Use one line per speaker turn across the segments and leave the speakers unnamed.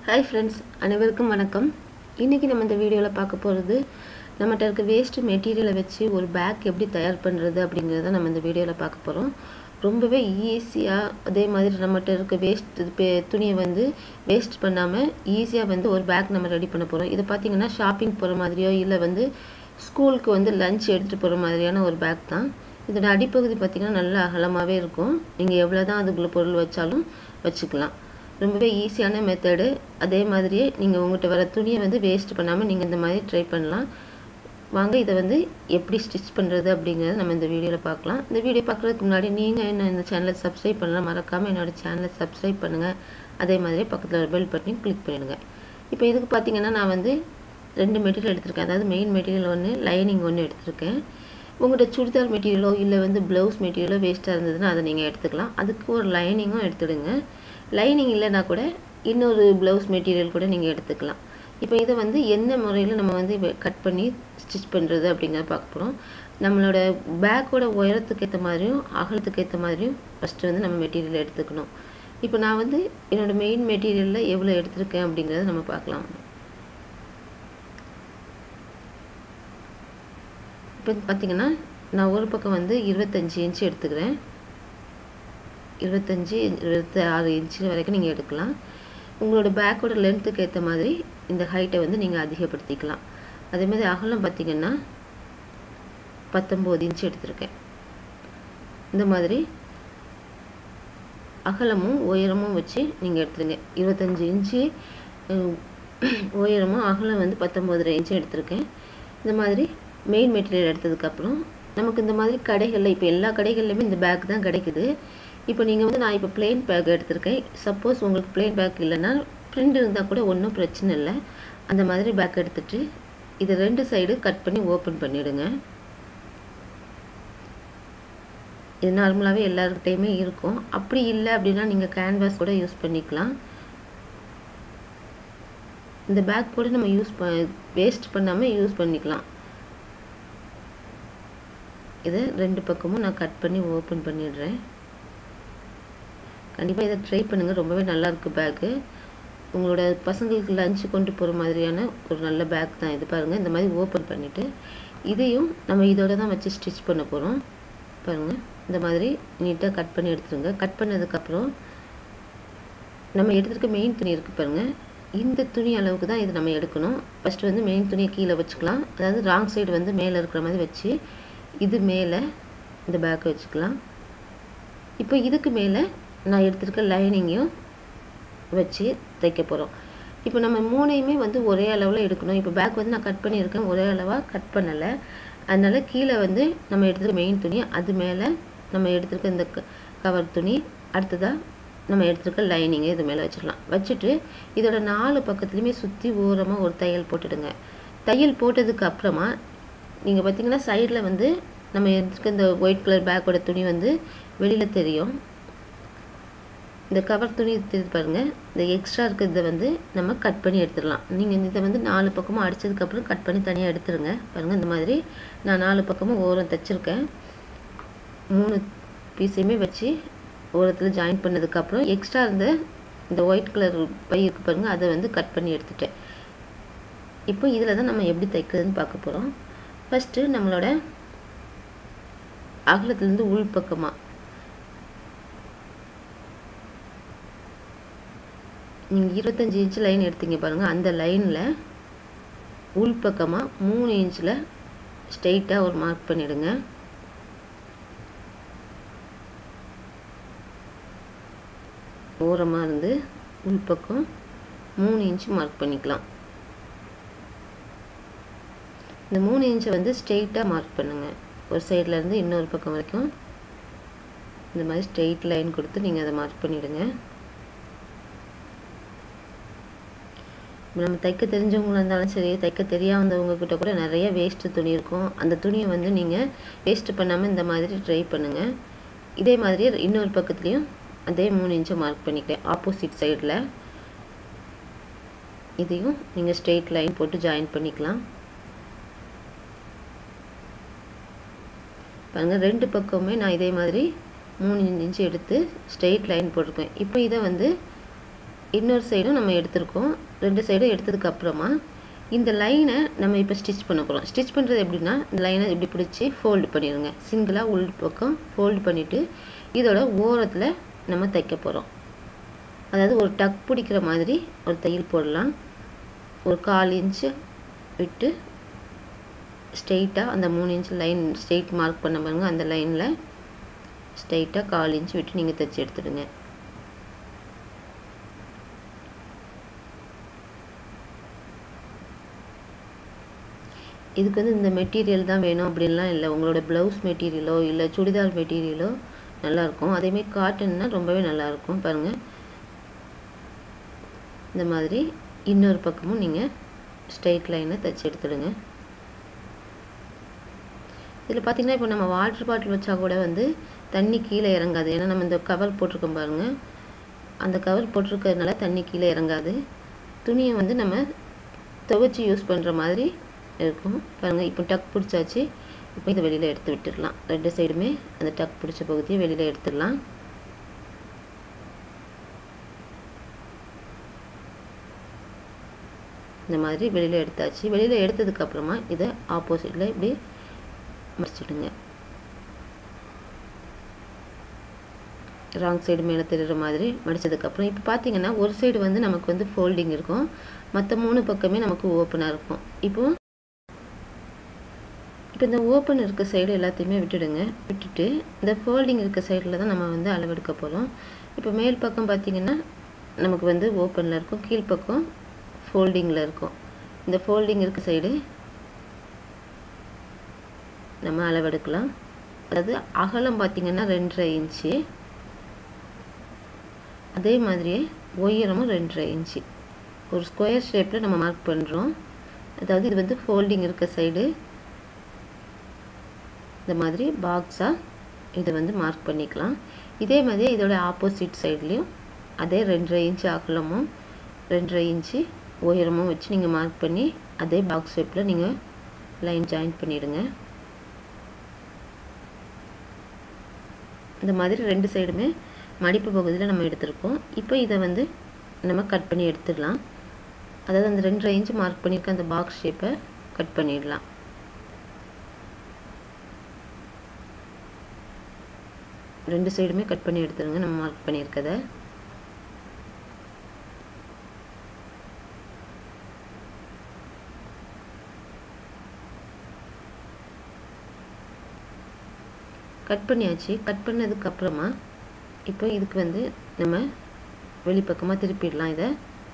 hi friends அனைவருக்கும் வணக்கம் இன்றைக்கி நம்ம இந்த வீடியோவில் பார்க்க போகிறது நம்மகிட்ட இருக்க வேஸ்ட் மெட்டீரியலை வச்சு ஒரு பேக் எப்படி தயார் பண்ணுறது அப்படிங்கிறத நம்ம இந்த வீடியோவில் பார்க்க போகிறோம் ரொம்பவே ஈஸியாக அதே மாதிரி நம்மகிட்ட இருக்க வேஸ்ட் துணியை வந்து வேஸ்ட் பண்ணாமல் ஈஸியாக வந்து ஒரு பேக் நம்ம ரெடி பண்ண போகிறோம் இது பார்த்திங்கன்னா ஷாப்பிங் போகிற மாதிரியோ இல்லை வந்து ஸ்கூலுக்கு வந்து லஞ்ச் எடுத்துகிட்டு போகிற மாதிரியான ஒரு பேக் தான் இதோட அடிப்பகுதி பார்த்திங்கன்னா நல்லா அகலமாகவே இருக்கும் நீங்கள் எவ்வளோ தான் அதுக்குள்ளே பொருள் வச்சாலும் வச்சுக்கலாம் ரொம்பவே ஈஸியான மெத்தடு அதே மாதிரியே நீங்கள் உங்கள்கிட்ட வர துணியை வந்து வேஸ்ட் பண்ணாமல் நீங்கள் இந்த மாதிரி ட்ரை பண்ணலாம் வாங்க இதை வந்து எப்படி ஸ்டிச் பண்ணுறது அப்படிங்கிறத நம்ம இந்த வீடியோவில் பார்க்கலாம் இந்த வீடியோ பார்க்குறதுக்கு முன்னாடி நீங்கள் என்ன இந்த சேனலை சப்ஸ்கிரைப் பண்ணலாம் மறக்காமல் என்னோடய சேனலை சப்ஸ்கிரைப் பண்ணுங்கள் அதே மாதிரி பக்கத்தில் பெல் பட்டனையும் கிளிக் பண்ணிடுங்க இப்போ இதுக்கு பார்த்தீங்கன்னா நான் வந்து ரெண்டு மெட்டீரியல் எடுத்திருக்கேன் அதாவது மெயின் மெட்டீரியல் ஒன்று லைனிங் ஒன்று எடுத்திருக்கேன் உங்கள்கிட்ட சுடிதார் மெட்டீரியலோ இல்லை வந்து ப்ளவுஸ் மெட்டீரியலோ வேஸ்ட்டாக இருந்ததுன்னா அதை நீங்கள் எடுத்துக்கலாம் அதுக்கு ஒரு லைனிங்கும் எடுத்துடுங்க லைனிங் இல்லைனா கூட இன்னொரு ப்ளவுஸ் மெட்டீரியல் கூட நீங்கள் எடுத்துக்கலாம் இப்போ இதை வந்து எந்த முறையில் நம்ம வந்து கட் பண்ணி ஸ்டிச் பண்ணுறது அப்படிங்கிறத பார்க்க போகிறோம் நம்மளோட பேக்கோட உயரத்துக்கு ஏற்ற மாதிரியும் அகலத்துக்கு ஏற்ற மாதிரியும் ஃபஸ்ட்டு வந்து நம்ம மெட்டீரியல் எடுத்துக்கணும் இப்போ நான் வந்து என்னோடய மெயின் மெட்டீரியலில் எவ்வளோ எடுத்திருக்கேன் அப்படிங்கிறத நம்ம பார்க்கலாம் இப்போ பார்த்தீங்கன்னா நான் ஒரு பக்கம் வந்து இருபத்தஞ்சி இன்ச்சு எடுத்துக்கிறேன் இருபத்தஞ்சி இருபத்தி ஆறு இன்ச்சு வரைக்கும் நீங்கள் எடுக்கலாம் உங்களோட பேக்கோட லென்த்துக்கு ஏற்ற மாதிரி இந்த ஹைட்டை வந்து நீங்கள் அதிகப்படுத்திக்கலாம் அதே மாதிரி அகலம் பார்த்திங்கன்னா பத்தொம்போது இன்ச்சு எடுத்திருக்கேன் இந்த மாதிரி அகலமும் உயரமும் வச்சு நீங்கள் எடுத்துருங்க இருபத்தஞ்சி இன்ச்சு உயரமும் அகலம் வந்து பத்தொம்போதரை இன்ச்சு எடுத்திருக்கேன் இந்த மாதிரி மெயின் மெட்டீரியல் எடுத்ததுக்கப்புறம் நமக்கு இந்த மாதிரி கடைகளில் இப்போ எல்லா கடைகள்லையுமே இந்த பேக் தான் கிடைக்குது இப்போ நீங்கள் வந்து நான் இப்போ பிளெயின் பேக் எடுத்திருக்கேன் சப்போஸ் உங்களுக்கு பிளெயின் பேக் இல்லைன்னா பிரிண்ட் இருந்தால் கூட ஒன்றும் பிரச்சனை இல்லை அந்த மாதிரி பேக் எடுத்துகிட்டு இதை ரெண்டு சைடு கட் பண்ணி ஓப்பன் பண்ணிவிடுங்க இது நார்மலாகவே எல்லாருக்கிட்டையுமே இருக்கும் அப்படி இல்லை அப்படின்னா நீங்கள் கேன்வாஸ் கூட யூஸ் பண்ணிக்கலாம் இந்த பேக் கூட நம்ம யூஸ் ப வேஸ்ட் பண்ணாமல் யூஸ் பண்ணிக்கலாம் இதை ரெண்டு பக்கமும் நான் கட் பண்ணி ஓப்பன் பண்ணிடுறேன் கண்டிப்பாக இதை ட்ரை பண்ணுங்கள் ரொம்பவே நல்லாயிருக்கு பேக்கு உங்களோட பசங்களுக்கு லஞ்சு கொண்டு போகிற மாதிரியான ஒரு நல்ல பேக் தான் இது பாருங்கள் இந்த மாதிரி ஓப்பன் பண்ணிவிட்டு இதையும் நம்ம இதோட தான் வச்சு ஸ்டிச் பண்ண போகிறோம் பாருங்கள் இந்த மாதிரி நீட்டாக கட் பண்ணி எடுத்துருங்க கட் பண்ணதுக்கப்புறம் நம்ம எடுத்துருக்க மெயின் துணி இருக்குது பாருங்கள் இந்த துணி அளவுக்கு தான் இது நம்ம எடுக்கணும் ஃபஸ்ட்டு வந்து மெயின் துணியை கீழே வச்சுக்கலாம் அதாவது ராங் சைடு வந்து மேலே இருக்கிற மாதிரி வச்சு இது மேலே இந்த பேக்கை வச்சுக்கலாம் இப்போ இதுக்கு மேலே நான் எடுத்துருக்க லைனிங்கையும் வச்சு தைக்க போகிறோம் இப்போ நம்ம மூணையுமே வந்து ஒரே அளவில் எடுக்கணும் இப்போ பேக் வந்து நான் கட் பண்ணியிருக்கேன் ஒரே அளவாக கட் பண்ணலை அதனால் கீழே வந்து நம்ம எடுத்துருக்க மெயின் துணி அது மேலே நம்ம எடுத்துருக்க இந்த கவர் துணி அடுத்ததாக நம்ம எடுத்துருக்க லைனிங்கை இது மேலே வச்சிடலாம் வச்சுட்டு இதோட நாலு பக்கத்துலேயுமே சுற்றி ஓரமாக ஒரு தையல் போட்டுடுங்க தையல் போட்டதுக்கு அப்புறமா நீங்கள் பார்த்தீங்கன்னா சைடில் வந்து நம்ம எடுத்துருக்க இந்த ஒயிட் கலர் பேக்கோட துணி வந்து வெளியில் தெரியும் இந்த கவர் துணி தெரியுது பாருங்கள் இந்த எக்ஸ்ட்ரா இருக்கிறத வந்து நம்ம கட் பண்ணி எடுத்துடலாம் நீங்கள் இதை வந்து நாலு பக்கமும் அடித்ததுக்கப்புறம் கட் பண்ணி தனியாக எடுத்துருங்க பாருங்கள் இந்த மாதிரி நான் நாலு பக்கமும் ஓரம் தைச்சிருக்கேன் மூணு பீஸையுமே வச்சு ஓரத்தில் ஜாயின் பண்ணதுக்கப்புறம் எக்ஸ்ட்ரா இருந்த இந்த ஒயிட் கலர் பை இருக்கு பாருங்கள் அதை வந்து கட் பண்ணி எடுத்துட்டேன் இப்போ இதில் தான் நம்ம எப்படி தைக்கிறதுன்னு பார்க்க போகிறோம் ஃபஸ்ட்டு நம்மளோட அகலத்துலேருந்து உள் பக்கமாக நீங்கள் இருபத்தஞ்சி இன்ச்சு லைன் எடுத்தீங்க பாருங்கள் அந்த லைனில் உள் பக்கமாக மூணு இன்ச்சில் ஸ்ட்ரெயிட்டாக ஒரு மார்க் பண்ணிவிடுங்க ஓரமாக இருந்து உள்பக்கம் மூணு இன்ச்சு மார்க் பண்ணிக்கலாம் இந்த மூணு இன்ச்சை வந்து ஸ்ட்ரெயிட்டாக மார்க் பண்ணுங்கள் ஒரு சைடில் இருந்து இன்னொரு பக்கம் வரைக்கும் இந்த மாதிரி ஸ்ட்ரெயிட் லைன் கொடுத்து நீங்கள் அதை மார்க் பண்ணிவிடுங்க நம்ம தைக்க தெரிஞ்சவங்களாக இருந்தாலும் சரி தைக்க தெரியாதவங்க கிட்ட கூட நிறைய வேஸ்ட்டு துணி இருக்கும் அந்த துணியை வந்து நீங்கள் வேஸ்ட்டு பண்ணாமல் இந்த மாதிரி ட்ரை பண்ணுங்கள் இதே மாதிரியே இன்னொரு பக்கத்துலேயும் அதே மூணு இன்ச்சை மார்க் பண்ணிக்கிறேன் ஆப்போசிட் சைடில் இதையும் நீங்கள் ஸ்ட்ரெயிட் லைன் போட்டு ஜாயின் பண்ணிக்கலாம் பாருங்கள் ரெண்டு பக்கமுமே நான் இதே மாதிரி மூணு இன்ச்சு எடுத்து ஸ்ட்ரெயிட் லைன் போட்டிருக்கேன் இப்போ இதை வந்து இன்னொரு சைடும் நம்ம எடுத்திருக்கோம் ரெண்டு சைடும் எடுத்ததுக்கு அப்புறமா இந்த லைனை நம்ம இப்போ ஸ்டிச் பண்ண போகிறோம் ஸ்டிச் பண்ணுறது எப்படின்னா இந்த லைனை இப்படி பிடிச்சி ஃபோல்டு பண்ணிடுங்க சிங்கிளாக உள் பக்கம் ஃபோல்டு பண்ணிவிட்டு இதோட ஓரத்தில் நம்ம தைக்க போகிறோம் அதாவது ஒரு டக் பிடிக்கிற மாதிரி ஒரு தையல் போடலாம் ஒரு கால் இன்ச்சு விட்டு ஸ்ட்ரெயிட்டாக அந்த மூணு இன்ச் லைன் ஸ்ட்ரெயிட் மார்க் பண்ண பாருங்க அந்த லைனில் ஸ்ட்ரெயிட்டாக கால் இன்ச் விட்டு நீங்கள் தைச்சி எடுத்துடுங்க இதுக்கு வந்து இந்த மெட்டீரியல் தான் வேணும் அப்படின்லாம் இல்லை உங்களோட ப்ளவுஸ் மெட்டீரியலோ இல்லை சுடிதார் மெட்டீரியலோ நல்லாயிருக்கும் அதேமாரி காட்டன்னா ரொம்பவே நல்லாயிருக்கும் பாருங்கள் இந்த மாதிரி இன்னொரு பக்கமும் நீங்கள் ஸ்ட்ரெயிட் லைனை தைச்சி எடுத்துடுங்க இதில் பார்த்தீங்கன்னா இப்போ நம்ம வாட்டர் பாட்டில் வச்சா கூட வந்து தண்ணி கீழே இறங்காது ஏன்னா நம்ம இந்த கவர் போட்டிருக்கோம் பாருங்கள் அந்த கவர் போட்டிருக்கிறதுனால தண்ணி கீழே இறங்காது துணியை வந்து நம்ம துவைச்சி யூஸ் பண்ணுற மாதிரி இருக்கும் பாருங்கள் இப்போ டக் பிடிச்சாச்சு இப்போ இதை வெளியில் எடுத்து விட்டுடலாம் ரெண்டு சைடுமே அந்த டக் பிடிச்ச பகுதியை வெளியில் எடுத்துடலாம் இந்த மாதிரி வெளியில் எடுத்தாச்சு வெளியில் எடுத்ததுக்கப்புறமா இதை ஆப்போசிட்டில் இப்படி மடிச்சிடுங்க ராங் சைடு மேலே தெரிகிற மாதிரி மடித்ததுக்கப்புறம் இப்போ பார்த்தீங்கன்னா ஒரு சைடு வந்து நமக்கு வந்து ஃபோல்டிங் இருக்கும் மற்ற மூணு பக்கமே நமக்கு ஓப்பனாக இருக்கும் இப்போது இப்போ இந்த ஓப்பன் இருக்க சைடு எல்லாத்தையுமே விட்டுடுங்க விட்டுட்டு இந்த ஃபோல்டிங் இருக்க சைடில் தான் நம்ம வந்து அளவெடுக்க போகிறோம் இப்போ மேல் பக்கம் பார்த்திங்கன்னா நமக்கு வந்து ஓப்பனில் இருக்கும் கீழ்ப்பக்கம் ஃபோல்டிங்கில் இருக்கும் இந்த ஃபோல்டிங் இருக்க சைடு நம்ம அளவெடுக்கலாம் அதாவது அகலம் பார்த்திங்கன்னா ரெண்டரை இன்ச்சு அதே மாதிரியே உயரமும் ரெண்டரை இன்ச்சு ஒரு ஸ்கொயர் ஷேப்பில் நம்ம மார்க் பண்ணுறோம் அதாவது இது வந்து ஃபோல்டிங் இருக்க சைடு இந்த மாதிரி பாக்ஸாக இதை வந்து மார்க் பண்ணிக்கலாம் இதே மாதிரி இதோட ஆப்போசிட் சைட்லேயும் அதே ரெண்டரை இன்ச்சு அகலமும் ரெண்டரை இன்ச்சு உயரமும் வச்சு நீங்கள் மார்க் பண்ணி அதே பாக்ஸ் ஷேப்பில் நீங்கள் லைன் ஜாயின் பண்ணிவிடுங்க இந்த மாதிரி ரெண்டு சைடுமே மடிப்பு பகுதியில் நம்ம எடுத்திருக்கோம் இப்போ இதை வந்து நம்ம கட் பண்ணி எடுத்துடலாம் அதாவது அந்த ரெண்டரை இன்ச்சு மார்க் பண்ணியிருக்க அந்த பாக்ஸ் ஷேப்பை கட் பண்ணிடலாம் ரெண்டு சைடுமே கட் பண்ணி எடுத்துருங்க நம்ம மார்க் பண்ணியிருக்கத கட் பண்ணியாச்சு கட் பண்ணதுக்கு அப்புறமா இப்போ இதுக்கு வந்து நம்ம வெளிப்பக்கமாக திருப்பிடலாம் இதை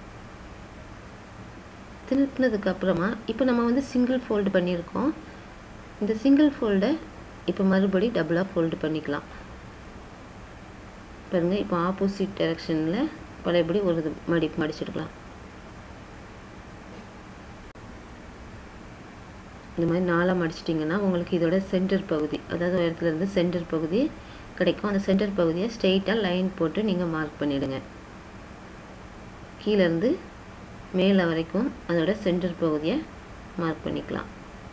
திருப்பினதுக்கு அப்புறமா இப்போ நம்ம வந்து சிங்கிள் ஃபோல்டு பண்ணியிருக்கோம் இந்த சிங்கிள் ஃபோல்டை இப்போ மறுபடி டபுளாக ஃபோல்டு பண்ணிக்கலாம் பாருங்கள் இப்போ ஆப்போசிட் டைரக்ஷனில் பழையபடி ஒரு இது மடி மடிச்சிடலாம் இந்த மாதிரி நாளாக மடிச்சிட்டிங்கன்னா உங்களுக்கு இதோட சென்டர் பகுதி அதாவது இடத்துலேருந்து சென்டர் பகுதி கிடைக்கும் அந்த சென்டர் பகுதியை ஸ்ட்ரெயிட்டாக லைன் போட்டு நீங்கள் மார்க் பண்ணிவிடுங்க கீழேருந்து மேலே வரைக்கும் அதோட சென்டர் பகுதியை மார்க் பண்ணிக்கலாம்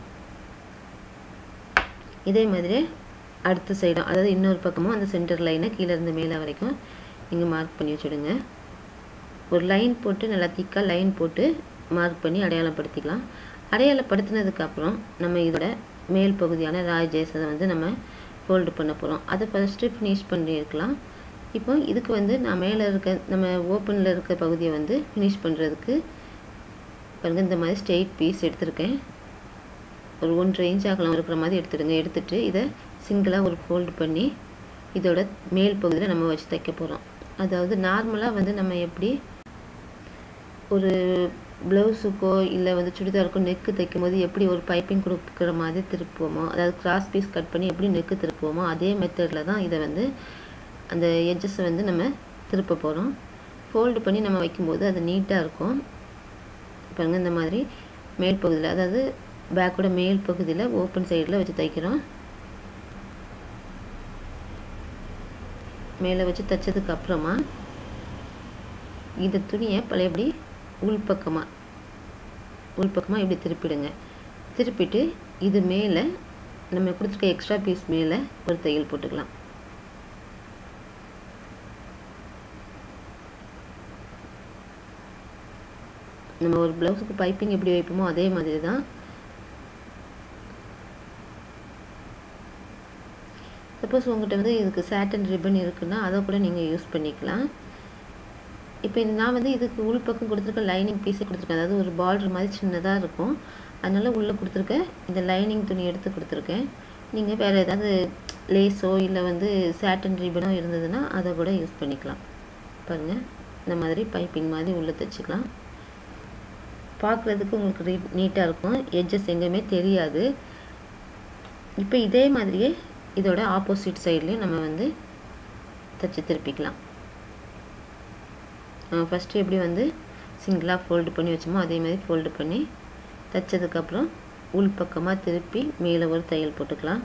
இதே மாதிரி அடுத்த சைடும் அதாவது இன்னொரு பக்கமும் அந்த சென்டர் லைனை கீழேருந்து மேலே வரைக்கும் நீங்கள் மார்க் பண்ணி வச்சுடுங்க ஒரு லைன் போட்டு நல்லா திக்காக லைன் போட்டு மார்க் பண்ணி அடையாளப்படுத்திக்கலாம் அடையாளப்படுத்தினதுக்கப்புறம் நம்ம இதோட மேல் பகுதியான ராய் ஜேசதை வந்து நம்ம ஃபோல்டு பண்ண போகிறோம் அதை ஃபஸ்ட்டு ஃபினிஷ் பண்ணியிருக்கலாம் இப்போ இதுக்கு வந்து நான் மேலே இருக்க நம்ம ஓப்பனில் இருக்க பகுதியை வந்து ஃபினிஷ் பண்ணுறதுக்கு பாருங்கள் இந்த மாதிரி ஸ்ட்ரெயிட் பீஸ் எடுத்திருக்கேன் ஒரு ஒன்றரை இன்ச் அகலம் இருக்கிற மாதிரி எடுத்துடுங்க எடுத்துட்டு இதை சிங்கிளாக ஒரு ஃபோல்டு பண்ணி இதோட மேல் பகுதியில் நம்ம வச்சு தைக்க போகிறோம் அதாவது நார்மலாக வந்து நம்ம எப்படி ஒரு ப்ளவுஸுக்கோ இல்லை வந்து சுடிதாருக்கோ நெக்கு தைக்கும் போது எப்படி ஒரு பைப்பிங் கொடுக்குற மாதிரி திருப்புவோமோ அதாவது கிராஸ் பீஸ் கட் பண்ணி எப்படி நெக்கு திருப்புவோமோ அதே மெத்தடில் தான் இதை வந்து அந்த எட்ஜஸை வந்து நம்ம திருப்ப போகிறோம் ஃபோல்டு பண்ணி நம்ம வைக்கும்போது அது நீட்டாக இருக்கும் பாருங்கள் இந்த மாதிரி மேல் பகுதியில் அதாவது பேக்கோட மேல் பகுதியில் ஓப்பன் சைடில் வச்சு தைக்கிறோம் மேலே வச்சு தைச்சதுக்கு அப்புறமா இந்த துணியை பழையபடி உள்பக்கமாக உள்பக்கமாக இப்படி திருப்பிடுங்க திருப்பிட்டு இது மேலே நம்ம கொடுத்துருக்க எக்ஸ்ட்ரா பீஸ் மேலே ஒரு தையல் போட்டுக்கலாம் நம்ம ஒரு ப்ளவுஸுக்கு பைப்பிங் எப்படி வைப்போமோ அதே மாதிரி தான் சப்போஸ் உங்கள்கிட்ட வந்து இதுக்கு சேட்டன் ரிப்பன் இருக்குன்னா அதை கூட நீங்கள் யூஸ் பண்ணிக்கலாம் இப்போ நான் வந்து இதுக்கு உள் பக்கம் கொடுத்துருக்க லைனிங் பீஸே கொடுத்துருக்கேன் அதாவது ஒரு பார்டர் மாதிரி சின்னதாக இருக்கும் அதனால் உள்ளே கொடுத்துருக்க இந்த லைனிங் துணி எடுத்து கொடுத்துருக்கேன் நீங்கள் வேறு ஏதாவது லேஸோ இல்லை வந்து சேட்டன் ரிப்பனோ இருந்ததுன்னா அதை கூட யூஸ் பண்ணிக்கலாம் பாருங்கள் இந்த மாதிரி பைப்பிங் மாதிரி உள்ளே தைச்சிக்கலாம் பார்க்குறதுக்கு உங்களுக்கு ரீ நீட்டாக இருக்கும் எட்ஜஸ் எங்கேயுமே தெரியாது இப்போ இதே மாதிரியே இதோட ஆப்போசிட் சைட்லேயும் நம்ம வந்து தைச்சி திருப்பிக்கலாம் ஃபஸ்ட்டு எப்படி வந்து சிங்கிளாக ஃபோல்டு பண்ணி வச்சோமோ அதே மாதிரி ஃபோல்டு பண்ணி தைச்சதுக்கப்புறம் உள் பக்கமாக திருப்பி மேலே ஒரு தையல் போட்டுக்கலாம்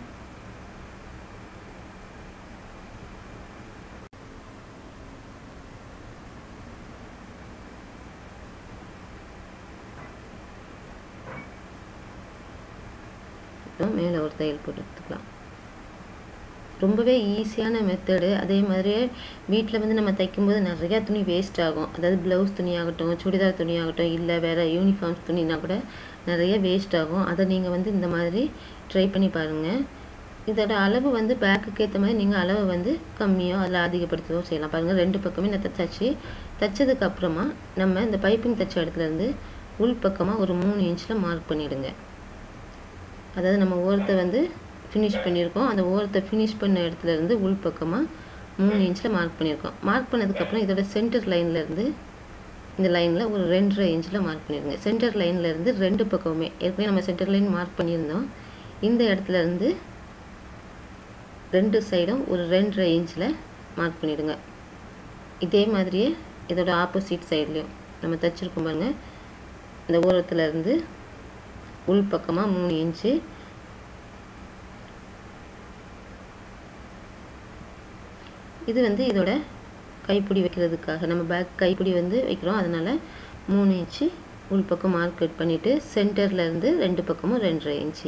மேலே ஒரு தையல் போட்டு எடுத்துக்கலாம் ரொம்பவே ஈஸியான மெத்தடு அதே மாதிரியே வீட்டில் வந்து நம்ம தைக்கும்போது நிறையா துணி வேஸ்ட் ஆகும் அதாவது ப்ளவுஸ் துணி ஆகட்டும் சுடிதார் துணி ஆகட்டும் இல்லை வேறு யூனிஃபார்ம்ஸ் துணினா கூட நிறைய வேஸ்ட் ஆகும் அதை நீங்கள் வந்து இந்த மாதிரி ட்ரை பண்ணி பாருங்கள் இதோட அளவு வந்து பேக்குக்கு ஏற்ற மாதிரி நீங்கள் அளவை வந்து கம்மியோ அதில் அதிகப்படுத்தவோ செய்யலாம் பாருங்கள் ரெண்டு பக்கமே நான் தைச்சாச்சு தைச்சதுக்கப்புறமா நம்ம இந்த பைப்பிங் தைச்ச இடத்துலேருந்து உள் பக்கமாக ஒரு மூணு இன்ச்சில் மார்க் பண்ணிவிடுங்க அதாவது நம்ம ஓரத்தை வந்து ஃபினிஷ் பண்ணியிருக்கோம் அந்த ஓரத்தை ஃபினிஷ் பண்ண இடத்துல இருந்து உள் பக்கமாக மூணு இன்ச்சில் மார்க் பண்ணியிருக்கோம் மார்க் பண்ணதுக்கப்புறம் இதோட சென்டர் லைன்லேருந்து இந்த லைனில் ஒரு ரெண்டரை இன்ச்சில் மார்க் பண்ணிடுங்க சென்டர் லைன்லேருந்து ரெண்டு பக்கமுமே ஏற்கனவே நம்ம சென்டர் லைன் மார்க் பண்ணியிருந்தோம் இந்த இடத்துல இருந்து ரெண்டு சைடும் ஒரு ரெண்டரை இன்ச்சில் மார்க் பண்ணிவிடுங்க இதே மாதிரியே இதோட ஆப்போசிட் சைட்லேயும் நம்ம தைச்சிருக்கோம் பாருங்கள் இந்த ஓரத்துலேருந்து உள் பக்கமாக மூணு இன்ச்சு இது வந்து இதோட கைப்பிடி வைக்கிறதுக்காக நம்ம பேக் கைப்பிடி வந்து வைக்கிறோம் அதனால் மூணு இன்ச்சு உள் பக்கம் மார்க்கெட் பண்ணிவிட்டு சென்டர்லேருந்து ரெண்டு பக்கமும் ரெண்டரை இன்ச்சு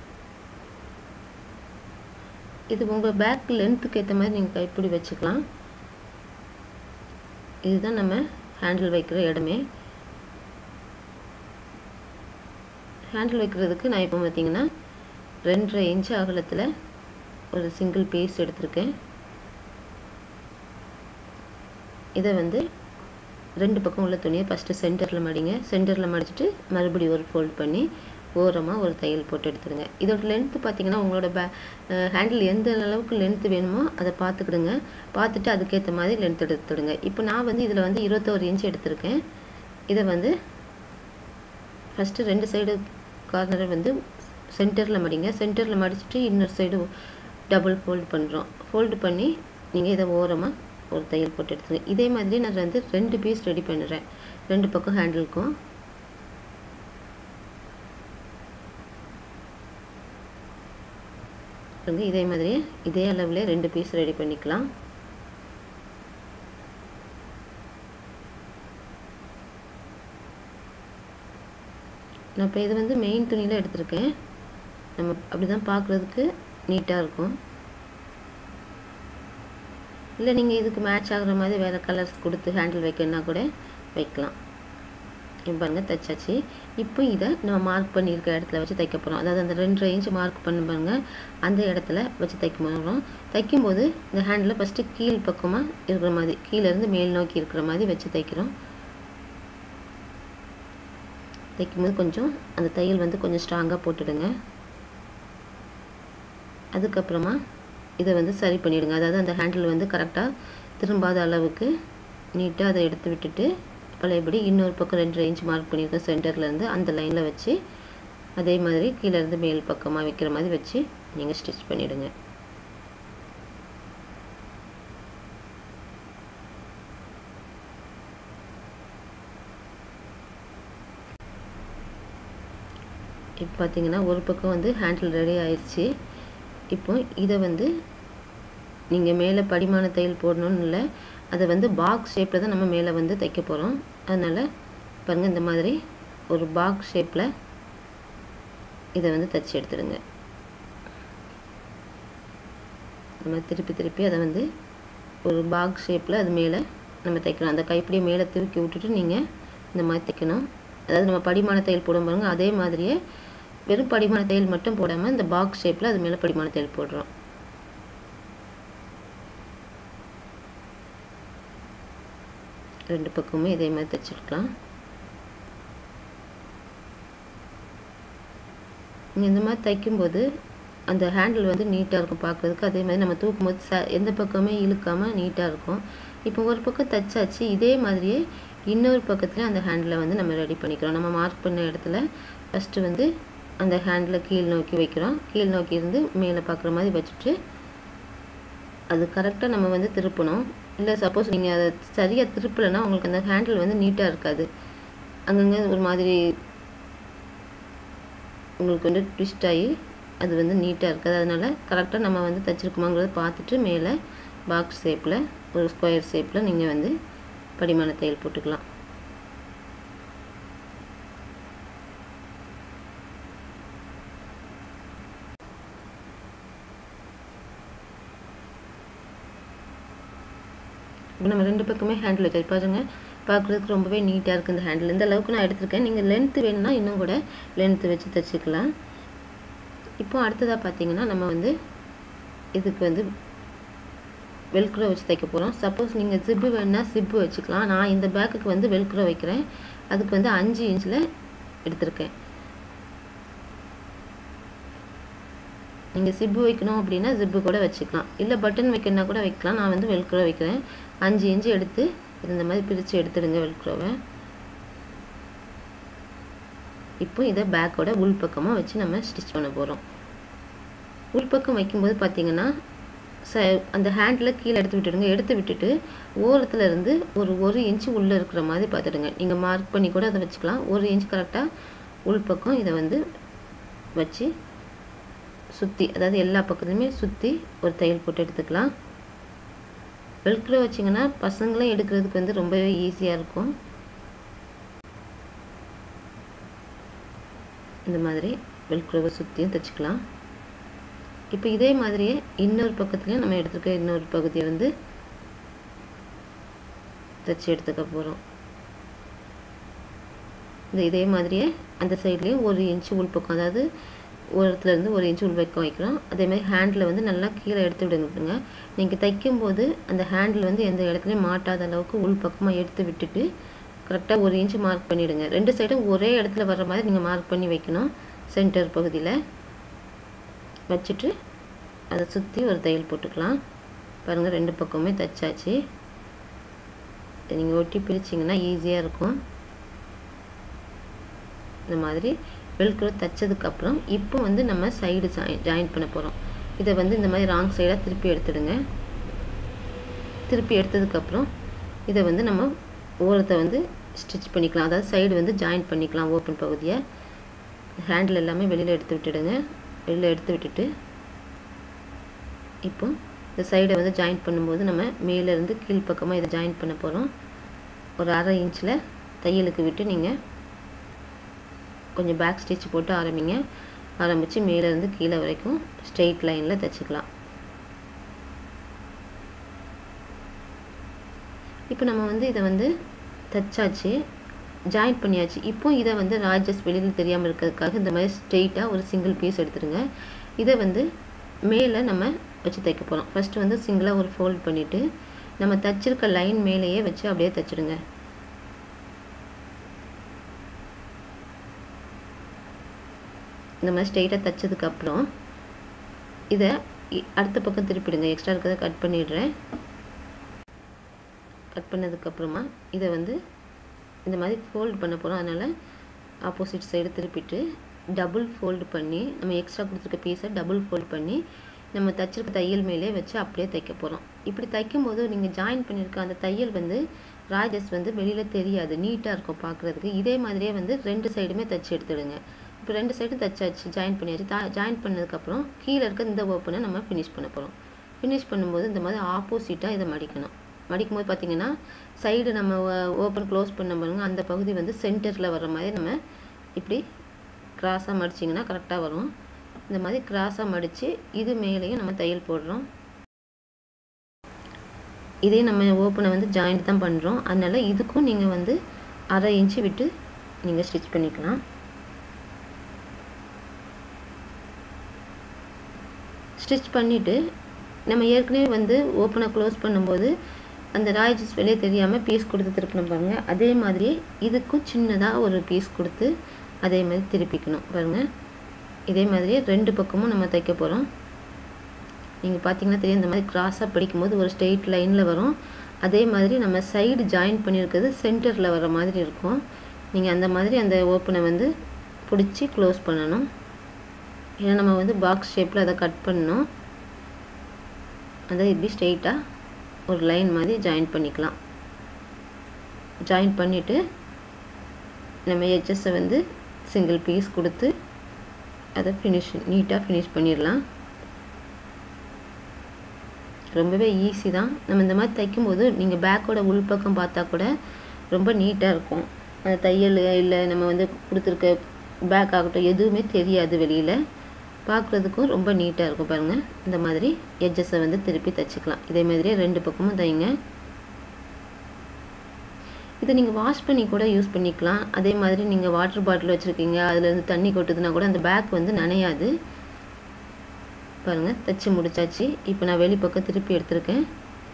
இது உங்கள் பேக் லென்த்துக்கு ஏற்ற மாதிரி நீங்கள் கைப்பிடி வச்சுக்கலாம் இதுதான் நம்ம ஹேண்டில் வைக்கிற இடமே ஹேண்டில் வைக்கிறதுக்கு நான் இப்போ பார்த்தீங்கன்னா ரெண்டரை இன்ச்சு அகலத்தில் ஒரு சிங்கிள் பீஸ் எடுத்திருக்கேன் இதை வந்து ரெண்டு பக்கம் உள்ள துணியை ஃபஸ்ட்டு சென்டரில் மடிங்க சென்டரில் மடிச்சுட்டு மறுபடியும் ஒரு ஃபோல்ட் பண்ணி ஓரமாக ஒரு தையல் போட்டு எடுத்துடுங்க இதோட லென்த்து பார்த்தீங்கன்னா உங்களோட பே ஹேண்டில் எந்த அளவுக்கு லென்த்து வேணுமோ அதை பார்த்துக்கிடுங்க பார்த்துட்டு அதுக்கேற்ற மாதிரி லென்த் எடுத்துடுங்க இப்போ நான் வந்து இதில் வந்து இருபத்தோரு இன்ச் எடுத்திருக்கேன் இதை வந்து ஃபஸ்ட்டு ரெண்டு சைடு கார்னரை வந்து சென்டரில் மடிங்க சென்டரில் மடிச்சுட்டு இன்னொரு சைடு டபுள் ஃபோல்டு பண்ணுறோம் ஃபோல்டு பண்ணி நீங்கள் இதை ஓரமாக ஒரு தையல் போட்டு எடுத்துங்க இதே மாதிரி நான் வந்து ரெண்டு பீஸ் ரெடி பண்ணுறேன் ரெண்டு பக்கம் ஹேண்டிலுக்கும் இதே மாதிரி இதே அளவில் ரெண்டு பீஸ் ரெடி பண்ணிக்கலாம் நான் இப்போ இது வந்து மெயின் துணியில் எடுத்திருக்கேன் நம்ம அப்படி தான் பார்க்குறதுக்கு நீட்டாக இருக்கும் இல்லை நீங்கள் இதுக்கு மேட்ச் ஆகுற மாதிரி வேறு கலர்ஸ் கொடுத்து ஹேண்டில் வைக்கணுன்னா கூட வைக்கலாம் இப்போ பாருங்கள் தைச்சாச்சு இப்போ இதை நம்ம மார்க் பண்ணியிருக்க இடத்துல வச்சு தைக்க போகிறோம் அதாவது அந்த ரெண்டரை இன்ச் மார்க் பண்ணி பாருங்க அந்த இடத்துல வச்சு தைக்க போகிறோம் தைக்கும்போது இந்த ஹேண்டில் ஃபஸ்ட்டு கீழ் பக்கமாக இருக்கிற மாதிரி கீழேருந்து மேல் நோக்கி இருக்கிற மாதிரி வச்சு தைக்கிறோம் தைக்கும்போது கொஞ்சம் அந்த தையல் வந்து கொஞ்சம் ஸ்ட்ராங்காக போட்டுடுங்க அதுக்கப்புறமா இதை வந்து சரி பண்ணிவிடுங்க அதாவது அந்த ஹேண்டில் வந்து கரெக்டாக திரும்பாத அளவுக்கு நீட்டாக அதை எடுத்து விட்டுட்டு பழையபடி இன்னொரு பக்கம் ரெண்டு இன்ச் மார்க் பண்ணியிருக்கோம் சென்டர்லேருந்து அந்த லைனில் வச்சு அதே மாதிரி கீழேருந்து மேல் பக்கமாக வைக்கிற மாதிரி வச்சு நீங்கள் ஸ்டிச் பண்ணிவிடுங்க இப்போ பார்த்தீங்கன்னா ஒரு பக்கம் வந்து ஹேண்டில் ரெடி ஆயிடுச்சு இப்போ இதை வந்து நீங்கள் மேலே படிமான தையல் போடணும்னு இல்லை அதை வந்து பாக்ஸ் ஷேப்பில் தான் நம்ம மேலே வந்து தைக்க போகிறோம் அதனால் பாருங்கள் இந்த மாதிரி ஒரு பாக்ஸ் ஷேப்பில் இதை வந்து தைச்சி எடுத்துடுங்க நம்ம திருப்பி திருப்பி அதை வந்து ஒரு பாக்ஸ் ஷேப்பில் அது மேலே நம்ம தைக்கணும் அந்த கைப்பிடியை மேலே தூக்கி விட்டுட்டு நீங்கள் இந்த மாதிரி தைக்கணும் அதாவது நம்ம படிமான தையல் போடும் பாருங்க அதே மாதிரியே வெறும் படிமான தையல் மட்டும் போடாமல் இந்த பாக்ஸ் ஷேப்பில் அது மேலே படிமான தையல் போடுறோம் ரெண்டு பக்கமுமே இதே மாதிரி தைச்சிருக்கலாம் இந்த மாதிரி தைக்கும்போது அந்த ஹேண்டில் வந்து நீட்டாக இருக்கும் பார்க்குறதுக்கு அதே மாதிரி நம்ம தூக்கும் போது ச எந்த பக்கமே இழுக்காமல் நீட்டாக இருக்கும் இப்போ ஒரு பக்கம் தைச்சாச்சு இதே மாதிரியே இன்னொரு பக்கத்தில் அந்த ஹேண்டில் வந்து நம்ம ரெடி பண்ணிக்கிறோம் நம்ம மார்க் பண்ண இடத்துல ஃபஸ்ட்டு வந்து அந்த ஹேண்டில் கீழ் நோக்கி வைக்கிறோம் கீழ் நோக்கி இருந்து மேலே பார்க்குற மாதிரி வச்சுட்டு அது கரெக்டாக நம்ம வந்து திருப்பணும் இல்லை சப்போஸ் நீங்கள் அதை சரியாக திருப்பலைன்னா உங்களுக்கு அந்த ஹேண்டில் வந்து நீட்டாக இருக்காது அங்கங்கே ஒரு மாதிரி உங்களுக்கு வந்து ட்விஸ்ட் ஆகி அது வந்து நீட்டாக இருக்காது அதனால் கரெக்டாக நம்ம வந்து தைச்சிருக்குமாங்கிறத பார்த்துட்டு மேலே பாக்ஸ் ஷேப்பில் ஒரு ஸ்கொயர் ஷேப்பில் நீங்கள் வந்து படிமான தையல் போட்டுக்கலாம் இப்போ நம்ம ரெண்டு பக்கமே ஹேண்டில் வச்சு பாருங்க பார்க்குறதுக்கு ரொம்பவே நீட்டாக இருக்குது இந்த ஹேண்டில் இந்த அளவுக்கு நான் எடுத்திருக்கேன் நீங்கள் லென்த்து வேணும்னா இன்னும் கூட லென்த்து வச்சு தைச்சிக்கலாம் இப்போ அடுத்ததாக பார்த்தீங்கன்னா நம்ம வந்து இதுக்கு வந்து வெல்க்ரோ வச்சு தைக்க போகிறோம் சப்போஸ் நீங்கள் ஜிப்பு வேணுன்னா ஜிப்பு வச்சுக்கலாம் நான் இந்த பேக்குக்கு வந்து வெல்க்ரோ வைக்கிறேன் அதுக்கு வந்து அஞ்சு இன்ச்சில் எடுத்திருக்கேன் நீங்கள் ஜிப்பு வைக்கணும் அப்படின்னா ஜிப்பு கூட வச்சுக்கலாம் இல்லை பட்டன் வைக்கணும்னா கூட வைக்கலாம் நான் வந்து வெல்க்ரோ வைக்கிறேன் அஞ்சு இன்ச்சு எடுத்து இந்த மாதிரி பிரித்து எடுத்துடுங்க வெல்க்ரோவை இப்போ இதை பேக்கோட உள்பக்கமாக வச்சு நம்ம ஸ்டிச் பண்ண போகிறோம் உள்பக்கம் வைக்கும்போது பார்த்தீங்கன்னா ச அந்த ஹேண்டில் கீழே எடுத்து விட்டுடுங்க எடுத்து விட்டுட்டு ஓரத்தில் இருந்து ஒரு ஒரு இன்ச்சு உள்ளே இருக்கிற மாதிரி பார்த்துடுங்க நீங்கள் மார்க் பண்ணி கூட அதை வச்சுக்கலாம் ஒரு இன்ச் கரெக்டாக உள்பக்கம் இதை வந்து வச்சு சுற்றி அதாவது எல்லா பக்கத்துலையுமே சுற்றி ஒரு தையல் போட்டு எடுத்துக்கலாம் வெல்க்ரோ வச்சிங்கன்னா பசங்களும் எடுக்கிறதுக்கு வந்து ரொம்பவே ஈஸியாக இருக்கும் இந்த மாதிரி வெல்க்ரோவை சுற்றியும் தைச்சிக்கலாம் இப்போ இதே மாதிரியே இன்னொரு பக்கத்துலையும் நம்ம எடுத்துருக்க இன்னொரு பகுதியை வந்து தைச்சி எடுத்துக்க போகிறோம் இந்த இதே மாதிரியே அந்த சைட்லேயும் ஒரு இன்ச்சு உள்பக்கம் அதாவது ஓரத்துலேருந்து ஒரு இன்ச்சு உள் பக்கம் வைக்கிறோம் அதேமாதிரி ஹேண்டில் வந்து நல்லா கீழே எடுத்து விடுங்க நீங்கள் தைக்கும்போது அந்த ஹேண்டில் வந்து எந்த இடத்துலையும் மாட்டாத அளவுக்கு உள் பக்கமாக எடுத்து விட்டுட்டு கரெக்டாக ஒரு இன்ச்சு மார்க் பண்ணிவிடுங்க ரெண்டு சைடும் ஒரே இடத்துல வர்ற மாதிரி நீங்கள் மார்க் பண்ணி வைக்கணும் சென்டர் பகுதியில் வச்சுட்டு அதை சுற்றி ஒரு தையல் போட்டுக்கலாம் பாருங்கள் ரெண்டு பக்கமே தைச்சாச்சு நீங்கள் ஒட்டி பிரிச்சிங்கன்னா ஈஸியாக இருக்கும் இந்த மாதிரி வெல்க்ரோ தைச்சதுக்கப்புறம் இப்போ வந்து நம்ம சைடு ஜாயின் பண்ண போகிறோம் இதை வந்து இந்த மாதிரி ராங் சைடாக திருப்பி எடுத்துடுங்க திருப்பி எடுத்ததுக்கப்புறம் இதை வந்து நம்ம ஓரத்தை வந்து ஸ்டிச் பண்ணிக்கலாம் அதாவது சைடு வந்து ஜாயின் பண்ணிக்கலாம் ஓப்பன் பகுதியை ஹேண்டில் எல்லாமே வெளியில் எடுத்து விட்டுடுங்க வெளியில் எடுத்து விட்டுட்டு இப்போ இந்த சைடை வந்து ஜாயின் பண்ணும்போது நம்ம மேலேருந்து கீழ்ப்பக்கமாக இதை ஜாயின் பண்ண போகிறோம் ஒரு அரை இன்ச்சில் தையலுக்கு விட்டு நீங்கள் கொஞ்சம் பேக் ஸ்டிச் போட்டு ஆரம்பிங்க ஆரம்பித்து மேலேருந்து கீழே வரைக்கும் ஸ்ட்ரெயிட் லைனில் தைச்சிக்கலாம் இப்போ நம்ம வந்து இதை வந்து தைச்சாச்சு ஜாயின் பண்ணியாச்சு இப்போ இதை வந்து ராஜஸ் வெளியில் தெரியாமல் இருக்கிறதுக்காக இந்த மாதிரி ஸ்ட்ரெயிட்டாக ஒரு சிங்கிள் பீஸ் எடுத்துருங்க இதை வந்து மேலே நம்ம வச்சு தைக்க போகிறோம் ஃபஸ்ட்டு வந்து சிங்கிளாக ஒரு ஃபோல்ட் பண்ணிவிட்டு நம்ம தைச்சிருக்க லைன் மேலேயே வச்சு அப்படியே தைச்சிடுங்க இந்த மாதிரி ஸ்ட்ரெயிட்டாக தைச்சதுக்கப்புறம் இதை அடுத்த பக்கம் திருப்பிடுங்க எக்ஸ்ட்ரா இருக்கிறத கட் பண்ணிடுறேன் கட் பண்ணதுக்கப்புறமா இதை வந்து இந்த மாதிரி ஃபோல்ட் பண்ண போகிறோம் அதனால் ஆப்போசிட் சைடு திருப்பிட்டு டபுள் ஃபோல்டு பண்ணி நம்ம எக்ஸ்ட்ரா கொடுத்துருக்க பீஸை டபுள் ஃபோல்ட் பண்ணி நம்ம தைச்சிருக்க தையல் மேலே வச்சு அப்படியே தைக்க போகிறோம் இப்படி தைக்கும்போது நீங்கள் ஜாயின் பண்ணியிருக்க அந்த தையல் வந்து ராஜஸ் வந்து வெளியில் தெரியாது நீட்டாக இருக்கும் பார்க்குறதுக்கு இதே மாதிரியே வந்து ரெண்டு சைடுமே தைச்சி எடுத்துடுங்க இப்போ ரெண்டு சைடும் தைச்சாச்சு ஜாயின் பண்ணியாச்சு தா ஜாயின் பண்ணதுக்கப்புறம் கீழே இருக்க இந்த ஓப்பனை நம்ம ஃபினிஷ் பண்ண போகிறோம் ஃபினிஷ் பண்ணும்போது இந்த மாதிரி ஆப்போசிட்டாக இதை மடிக்கணும் மடிக்கும் போது பார்த்தீங்கன்னா சைடு நம்ம ஓப்பன் க்ளோஸ் பண்ண பாருங்க அந்த பகுதி வந்து சென்டரில் வர மாதிரி நம்ம இப்படி கிராஸாக மடிச்சிங்கன்னா கரெக்டாக வரும் இந்த மாதிரி கிராஸாக மடித்து இது மேலேயும் நம்ம தையல் போடுறோம் இதே நம்ம ஓப்பனை வந்து ஜாயிண்ட் தான் பண்ணுறோம் அதனால் இதுக்கும் நீங்கள் வந்து அரை இன்ச்சு விட்டு நீங்கள் ஸ்டிச் பண்ணிக்கலாம் ஸ்டிச் பண்ணிவிட்டு நம்ம ஏற்கனவே வந்து ஓப்பனாக க்ளோஸ் பண்ணும்போது அந்த ராய்ஜஸ் வெளியே தெரியாமல் பீஸ் கொடுத்து திருப்பின பாருங்கள் அதே மாதிரி இதுக்கும் சின்னதாக ஒரு பீஸ் கொடுத்து அதே மாதிரி திருப்பிக்கணும் பாருங்கள் இதே மாதிரியே ரெண்டு பக்கமும் நம்ம தைக்க போகிறோம் நீங்கள் பார்த்தீங்கன்னா தெரியும் இந்த மாதிரி கிராஸாக படிக்கும்போது ஒரு ஸ்ட்ரெயிட் லைனில் வரும் அதே மாதிரி நம்ம சைடு ஜாயின் பண்ணியிருக்கிறது சென்டரில் வர மாதிரி இருக்கும் நீங்கள் அந்த மாதிரி அந்த ஓப்பனை வந்து பிடிச்சி க்ளோஸ் பண்ணணும் ஏன்னா நம்ம வந்து பாக்ஸ் ஷேப்பில் அதை கட் பண்ணணும் அதை இப்படி ஸ்ட்ரெயிட்டாக ஒரு லைன் மாதிரி ஜாயின் பண்ணிக்கலாம் ஜாயின் பண்ணிவிட்டு நம்ம எட்ஜஸை வந்து சிங்கிள் பீஸ் கொடுத்து அதை ஃபினிஷ் நீட்டாக ஃபினிஷ் பண்ணிடலாம் ரொம்பவே ஈஸி தான் நம்ம இந்த மாதிரி தைக்கும்போது நீங்கள் பேக்கோட உள்பக்கம் பார்த்தா கூட ரொம்ப நீட்டாக இருக்கும் அந்த தையல் இல்லை நம்ம வந்து கொடுத்துருக்க பேக் ஆகட்டும் எதுவுமே தெரியாது வெளியில் பார்க்குறதுக்கும் ரொம்ப நீட்டாக இருக்கும் பாருங்கள் இந்த மாதிரி எட்ஜஸை வந்து திருப்பி தைச்சிக்கலாம் இதே மாதிரியே ரெண்டு பக்கமும் தைங்க இதை நீங்கள் வாஷ் பண்ணி கூட யூஸ் பண்ணிக்கலாம் அதே மாதிரி நீங்கள் வாட்டர் பாட்டில் வச்சுருக்கீங்க அதுலேருந்து தண்ணி கொட்டுதுன்னா கூட அந்த பேக் வந்து நனையாது பாருங்கள் தைச்சி முடிச்சாச்சு இப்போ நான் வெளிப்பக்கம் திருப்பி எடுத்திருக்கேன்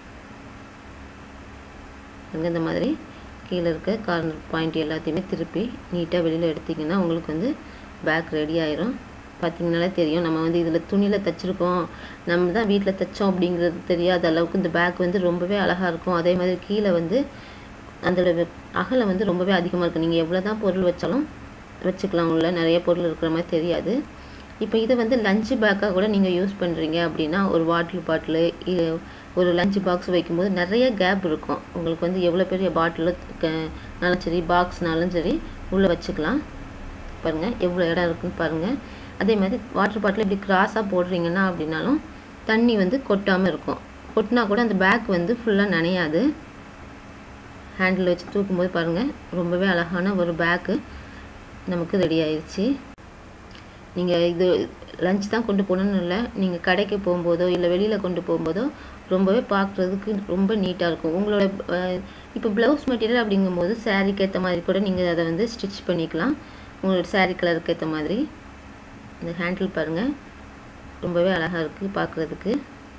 அங்கே இந்த மாதிரி கீழே இருக்க கார்னர் பாயிண்ட் எல்லாத்தையுமே திருப்பி நீட்டாக வெளியில் எடுத்திங்கன்னா உங்களுக்கு வந்து பேக் ரெடி ஆயிரும் பார்த்தீங்கனாலே தெரியும் நம்ம வந்து இதில் துணியில் தைச்சிருக்கோம் நம்ம தான் வீட்டில் தைச்சோம் அப்படிங்கிறது தெரியாத அளவுக்கு இந்த பேக் வந்து ரொம்பவே அழகாக இருக்கும் அதே மாதிரி கீழே வந்து அதோட அகலம் வந்து ரொம்பவே அதிகமாக இருக்குது நீங்கள் எவ்வளோ தான் பொருள் வச்சாலும் வச்சுக்கலாம் உள்ள நிறைய பொருள் இருக்கிற மாதிரி தெரியாது இப்போ இதை வந்து லஞ்சு பேக்காக கூட நீங்கள் யூஸ் பண்ணுறீங்க அப்படின்னா ஒரு வாட்டர் பாட்டிலு ஒரு லஞ்ச் பாக்ஸ் வைக்கும்போது நிறைய கேப் இருக்கும் உங்களுக்கு வந்து எவ்வளோ பெரிய பாட்டிலும் சரி பாக்ஸ்னாலும் சரி உள்ளே வச்சுக்கலாம் பாருங்கள் எவ்வளோ இடம் இருக்குன்னு பாருங்கள் அதே மாதிரி வாட்டர் பாட்டில் இப்படி கிராஸாக போடுறீங்கன்னா அப்படின்னாலும் தண்ணி வந்து கொட்டாமல் இருக்கும் கொட்டினா கூட அந்த பேக் வந்து ஃபுல்லாக நனையாது ஹேண்டில் வச்சு தூக்கும்போது பாருங்கள் ரொம்பவே அழகான ஒரு பேக்கு நமக்கு ரெடி ஆயிடுச்சு நீங்கள் இது லஞ்ச் தான் கொண்டு போகணுன்னு இல்லை நீங்கள் கடைக்கு போகும்போதோ இல்லை வெளியில் கொண்டு போகும்போதோ ரொம்பவே பார்க்குறதுக்கு ரொம்ப நீட்டாக இருக்கும் உங்களோட இப்போ ப்ளவுஸ் மெட்டீரியல் அப்படிங்கும்போது சாரீக்கு ஏற்ற மாதிரி கூட நீங்கள் அதை வந்து ஸ்டிச் பண்ணிக்கலாம் உங்களோட சாரீ கலருக்கு ஏற்ற மாதிரி இந்த ஹேண்டில் பாருங்கள் ரொம்பவே அழகாக இருக்குது பார்க்குறதுக்கு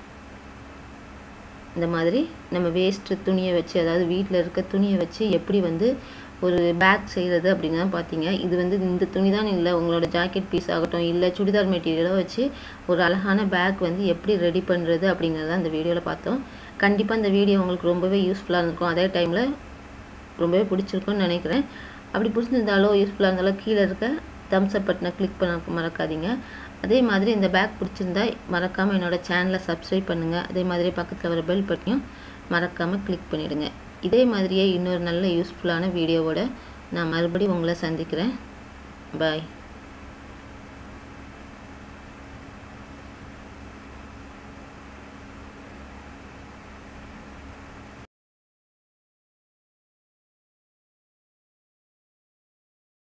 இந்த மாதிரி நம்ம வேஸ்ட்டு துணியை வச்சு அதாவது வீட்டில் இருக்க துணியை வச்சு எப்படி வந்து ஒரு பேக் செய்கிறது அப்படின்னா பார்த்தீங்க இது வந்து இந்த துணி தான் இல்லை உங்களோட ஜாக்கெட் பீஸ் ஆகட்டும் இல்லை சுடிதார் மெட்டீரியலோ வச்சு ஒரு அழகான பேக் வந்து எப்படி ரெடி பண்ணுறது அப்படிங்கிறத அந்த வீடியோவில் பார்த்தோம் கண்டிப்பாக இந்த வீடியோ உங்களுக்கு ரொம்பவே யூஸ்ஃபுல்லாக இருந்திருக்கும் அதே டைமில் ரொம்பவே பிடிச்சிருக்கும்னு நினைக்கிறேன் அப்படி பிடிச்சிருந்தாலோ யூஸ்ஃபுல்லாக இருந்தாலோ கீழே இருக்க தம்ஸ் அப் பட்டனை கிளிக் பண்ண மறக்காதீங்க அதே மாதிரி இந்த பேக் பிடிச்சிருந்தா மறக்காமல் என்னோடய சேனலை சப்ஸ்கிரைப் பண்ணுங்கள் அதே மாதிரி பக்கத்தில் வர பெல் பட்டனையும் மறக்காமல் கிளிக் பண்ணிவிடுங்க இதே மாதிரியே இன்னொரு நல்ல யூஸ்ஃபுல்லான வீடியோவோட நான் மறுபடியும் உங்களை சந்திக்கிறேன் பாய்